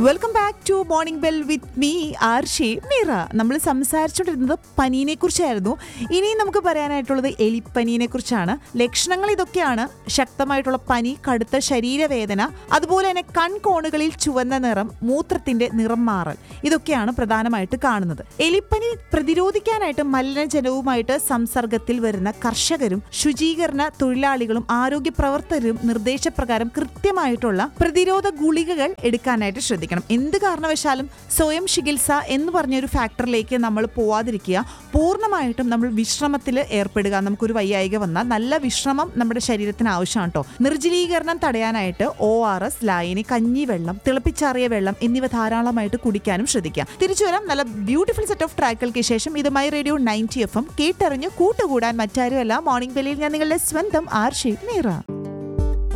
welcome back to morning bell with me Arshi Meera നമ്മൾ സംസാരിച്ചുകൊണ്ടിരുന്നത് പനീനെ കുറിച്ചായിരുന്നു ഇനി നമുക്ക് പറയാനായിട്ടുള്ളത് എലിപ്പനീനെ കുറിച്ചാണ് ലക്ഷണങ്ങൾ ഇതൊക്കെയാണ് ശക്തമായിട്ടുള്ള പനി കടുത്ത ശരീരവേദന അതുപോലെ തന്നെ കൺകോണുകളിൽ ചുവന്ന നിറം മൂത്രത്തിന്റെ നിറം മാറൽ ഇതൊക്കെയാണ് പ്രധാനമായിട്ട് കാണുന്നത് എലിപ്പനി പ്രതിരോധിക്കാനായിട്ട് മലിനജലവുമായിട്ട് സംസർഗത്തിൽ വരുന്ന കർഷകരും ശുചീകരണ തൊഴിലാളികളും ആരോഗ്യ പ്രവർത്തകരും നിർദ്ദേശപ്രകാരം കൃത്യമായിട്ടുള്ള പ്രതിരോധ ഗുളികകൾ എടുക്കാനായിട്ട് ശ്രദ്ധിക്കണം എന്ത് കാരണവശാലും സ്വയം ചികിത്സ എന്ന് പറഞ്ഞൊരു ഫാക്ടറിലേക്ക് നമ്മൾ പോവാതിരിക്കുക പൂർണ്ണമായിട്ടും നമ്മൾ വിശ്രമത്തിൽ ഏർപ്പെടുക നമുക്കൊരു വയ്യായിക വന്നാൽ നല്ല വിശ്രമം നമ്മുടെ ശരീരത്തിന് ആവശ്യമാണ് കേട്ടോ നിർജ്ജലീകരണം തടയാനായിട്ട് ഒ ആർ എസ് ലായനി കഞ്ഞിവെള്ളം തിളപ്പിച്ചാറിയ വെള്ളം എന്നിവ ധാരാളമായിട്ട് കുടിക്കാനും ശ്രദ്ധിക്കുക തിരിച്ചു വരാം നല്ല ബ്യൂട്ടിഫുൾ സെറ്റ് ഓഫ് ട്രാക്കുകൾക്ക് ശേഷം ഇത് my radio ninety F M കേട്ടറിഞ്ഞ് കൂട്ടുകൂടാൻ മറ്റാരുമല്ല മോർണിംഗ് ബെല്ലിൽ ഞാൻ നിങ്ങളുടെ സ്വന്തം ആർഷി മീറ